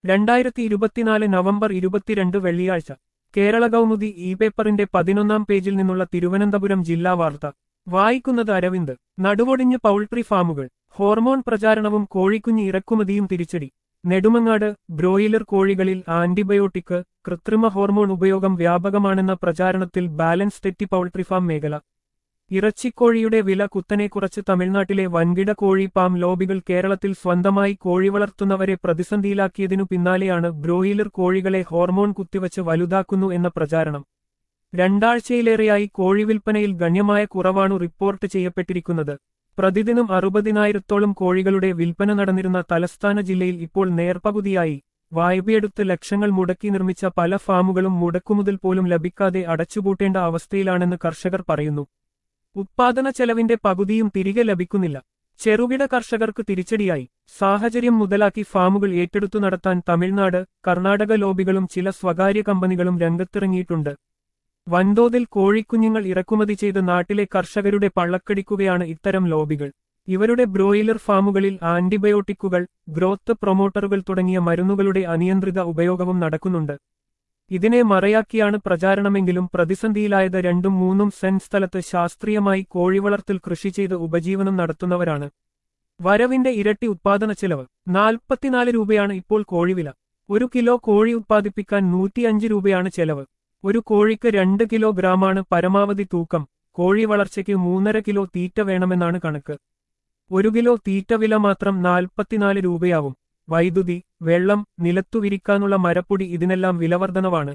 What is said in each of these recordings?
രണ്ടായിരത്തി ഇരുപത്തിനാല് നവംബർ ഇരുപത്തിരണ്ട് വെള്ളിയാഴ്ച കേരള കൗമുദി ഇ പേപ്പറിന്റെ പതിനൊന്നാം പേജിൽ നിന്നുള്ള തിരുവനന്തപുരം ജില്ലാ വാർത്ത വായിക്കുന്നത് അരവിന്ദ് നടുവൊടിഞ്ഞ് പൗൾട്രി ഫാമുകൾ ഹോർമോൺ പ്രചാരണവും കോഴിക്കുഞ്ഞ് ഇറക്കുമതിയും തിരിച്ചടി നെടുമങ്ങാട് ബ്രോയിലർ കോഴികളിൽ ആന്റിബയോട്ടിക് കൃത്രിമ ഹോർമോൺ ഉപയോഗം വ്യാപകമാണെന്ന പ്രചാരണത്തിൽ ബാലൻസ് തെറ്റി പൗൾട്രി ഫാം മേഖല ഇറച്ചിക്കോഴിയുടെ വില കുത്തനെ കുറച്ച് തമിഴ്നാട്ടിലെ വൻകിട കോഴി പാം ലോബികൾ കേരളത്തിൽ സ്വന്തമായി കോഴി വളർത്തുന്നവരെ പ്രതിസന്ധിയിലാക്കിയതിനു പിന്നാലെയാണ് ബ്രോയിലർ കോഴികളെ ഹോർമോൺ കുത്തിവച്ച് വലുതാക്കുന്നു എന്ന പ്രചാരണം രണ്ടാഴ്ചയിലേറെയായി കോഴി വിൽപ്പനയിൽ ഗണ്യമായ കുറവാണു റിപ്പോർട്ട് ചെയ്യപ്പെട്ടിരിക്കുന്നത് പ്രതിദിനം അറുപതിനായിരത്തോളം കോഴികളുടെ വിൽപ്പന നടന്നിരുന്ന തലസ്ഥാന ജില്ലയിൽ ഇപ്പോൾ നേർപകുതിയായി വായ്പയെടുത്ത് ലക്ഷങ്ങൾ മുടക്കി നിർമ്മിച്ച പല ഫാമുകളും മുടക്കുമുതൽ പോലും ലഭിക്കാതെ അടച്ചുപൂട്ടേണ്ട അവസ്ഥയിലാണെന്ന് കർഷകർ പറയുന്നു ഉത്പാദന ചെലവിന്റെ പകുതിയും തിരികെ ലഭിക്കുന്നില്ല ചെറുകിട കർഷകർക്ക് തിരിച്ചടിയായി സാഹചര്യം മുതലാക്കി ഫാമുകൾ ഏറ്റെടുത്തു നടത്താൻ തമിഴ്നാട് കർണാടക ലോബികളും ചില സ്വകാര്യ കമ്പനികളും രംഗത്തിറങ്ങിയിട്ടുണ്ട് വൻതോതിൽ കോഴിക്കുഞ്ഞുങ്ങൾ ഇറക്കുമതി ചെയ്ത് നാട്ടിലെ കർഷകരുടെ പള്ളക്കടിക്കുകയാണ് ഇത്തരം ലോബികൾ ഇവരുടെ ബ്രോയിലർ ഫാമുകളിൽ ആന്റിബയോട്ടിക്കുകൾ ഗ്രോത്ത് പ്രൊമോട്ടറുകൾ തുടങ്ങിയ മരുന്നുകളുടെ അനിയന്ത്രിത ഉപയോഗവും നടക്കുന്നുണ്ട് ഇതിനെ മറയാക്കിയാണ് പ്രചാരണമെങ്കിലും പ്രതിസന്ധിയിലായത് രണ്ടും മൂന്നും സെന്റ് സ്ഥലത്ത് ശാസ്ത്രീയമായി കോഴിവളർത്തൽ കൃഷി ചെയ്ത് ഉപജീവനം നടത്തുന്നവരാണ് വരവിന്റെ ഇരട്ടി ഉത്പാദന ചെലവ് നാൽപ്പത്തിനാല് രൂപയാണ് ഇപ്പോൾ കോഴിവില ഒരു കിലോ കോഴി ഉത്പാദിപ്പിക്കാൻ നൂറ്റിയഞ്ച് രൂപയാണ് ചെലവ് ഒരു കോഴിക്ക് രണ്ട് കിലോഗ്രാമാണ് പരമാവധി തൂക്കം കോഴി വളർച്ചയ്ക്ക് മൂന്നര കിലോ തീറ്റ വേണമെന്നാണ് കണക്ക് ഒരു കിലോ തീറ്റ വില മാത്രം നാൽപ്പത്തിനാല് രൂപയാവും വൈദ്യുതി വെള്ളം നിലത്തു വിരിക്കാനുള്ള മരപ്പൊടി ഇതിനെല്ലാം വിലവർധനവാണ്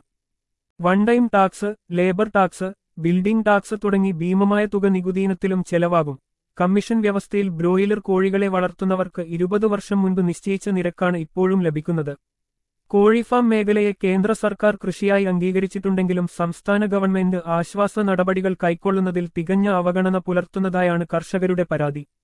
one time tax labour tax building tax തുടങ്ങി ഭീമമായ തുക നികുതിയിനത്തിലും ചെലവാകും കമ്മീഷൻ വ്യവസ്ഥയിൽ ബ്രോയിലർ കോഴികളെ വളർത്തുന്നവർക്ക് ഇരുപത് വർഷം മുൻപ് നിശ്ചയിച്ച നിരക്കാണ് ഇപ്പോഴും ലഭിക്കുന്നത് കോഴിഫാം മേഖലയെ കേന്ദ്ര സർക്കാർ കൃഷിയായി അംഗീകരിച്ചിട്ടുണ്ടെങ്കിലും സംസ്ഥാന ഗവൺമെന്റ് ആശ്വാസ നടപടികൾ കൈക്കൊള്ളുന്നതിൽ തികഞ്ഞ അവഗണന പുലർത്തുന്നതായാണ് കർഷകരുടെ പരാതി